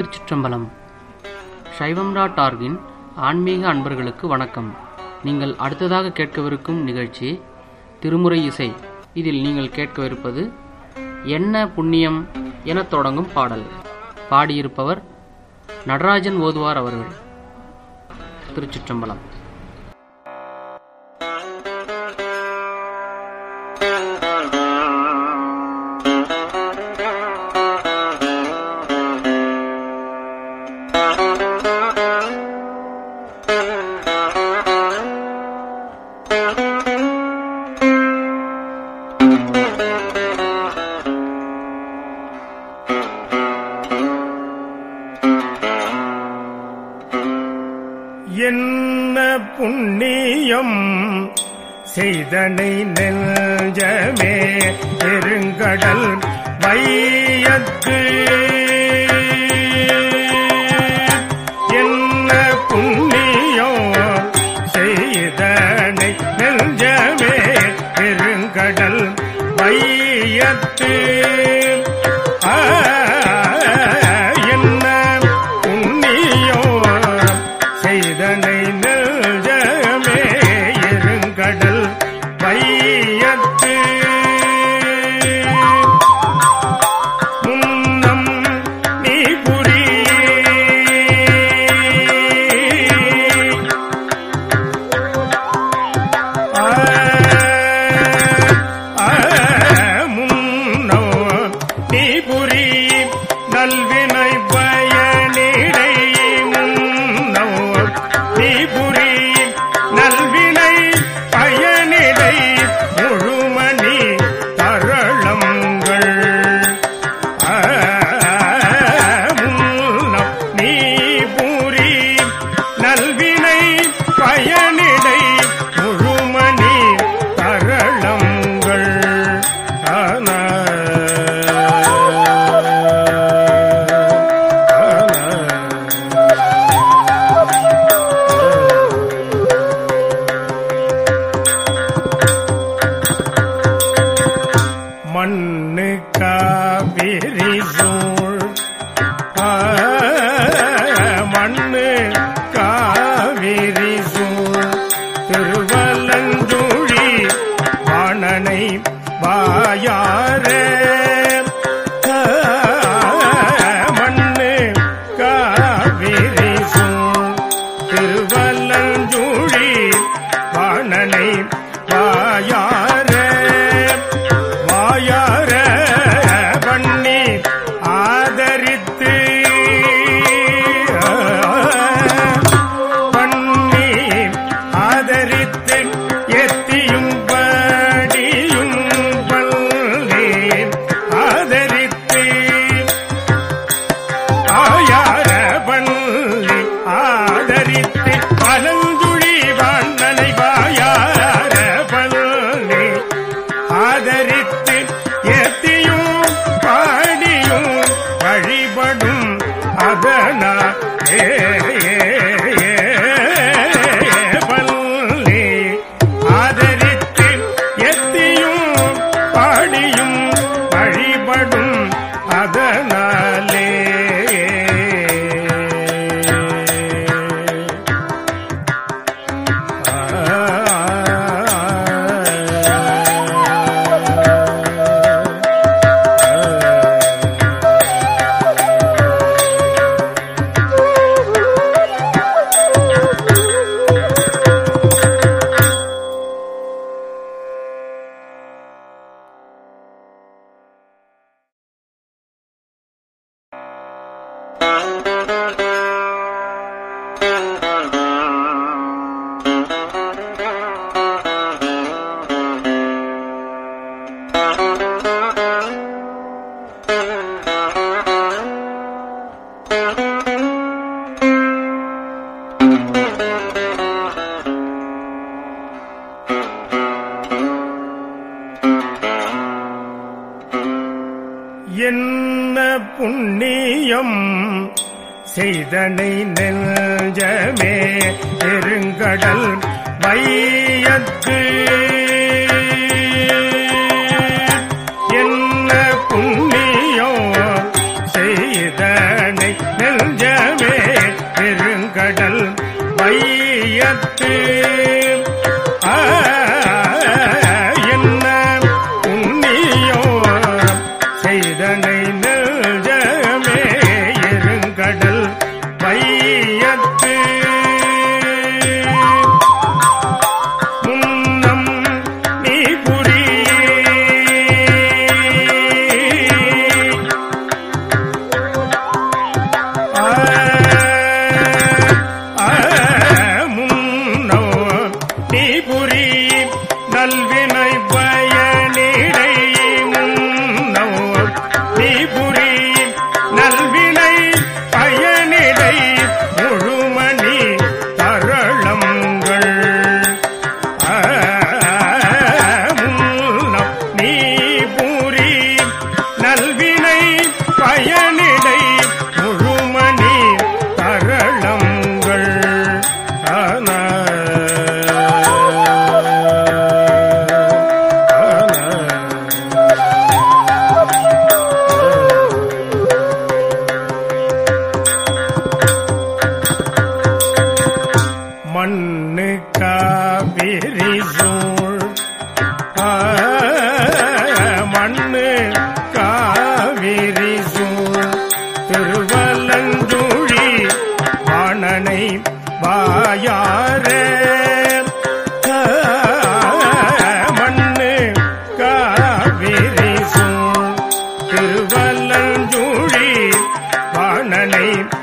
திருச்சிற்றம்பலம் சைவம்ரா டார்கின் ஆன்மீக அன்பர்களுக்கு வணக்கம் நீங்கள் அடுத்ததாக கேட்கவிருக்கும் நிகழ்ச்சி திருமுறை இசை இதில் நீங்கள் கேட்கவிருப்பது என்ன புண்ணியம் எனத் தொடங்கும் பாடல் பாடியிருப்பவர் நடராஜன் ஓதுவார் அவர்கள் திருச்சிற்றம்பலம் என்ன புண்ணியம் செய்தனை நெஞ்சமே பெருங்கடல் வையத்து என்ன புண்ணியம் செய்தனை நெஞ்சமே பெருங்கடல் வையத்து ஆ, என்ன புண்ணியம் செய்தனை நெஞ்சமே இருங்கடல் வையத்து முன்னம் நீ புரி ஆ, ஆ, முன்னோ நீ புரி நல்வினை பயனிடை முன்னோ நீ புரி நல்வினை பயனிடை முழுமணி தரளங்கள் ஆ, முன்னம் நீ புரி நல்வினை பயனிடை முழுமணி தரளங்கள் ஆனா மண்ணு காவிரி சூழ் ஆ, மண்ணு காவிரி சூழ் திருவலஞ்சூழி வாணனை வாயாரே ஆ, மண்ணு காவிரி சூழ் திருவலஞ்சூழி வாணனை வாயாரே வாயார பண்ணி ஆதரித்து பண்ணி ஆதரித்து எத்தியும் படியும் பள்ளி ஆதரித்து ஆயார பள்ளி ஆதரித்து பலந்துழி வண்ணனை வாயார பள்ளி ஆதரித்து எத்தியும் பாடியும் வழிபடும் அதனா ஏ ஏ, ஏ, பள்ளி ஆதரித்து எத்தியும் பாடியும் வழிபடும் அதனாலே என்ன புண்ணியம் செய்தனை நெஞ்சமே பெருங்கடல் வையத்து என்ன புண்ணியம் செய்தனை நெல் திருவலஞ்சூழி வாணனை வாயார மண்ணு காவிரி சூழ் திருவலஞ்சூழி வாணனை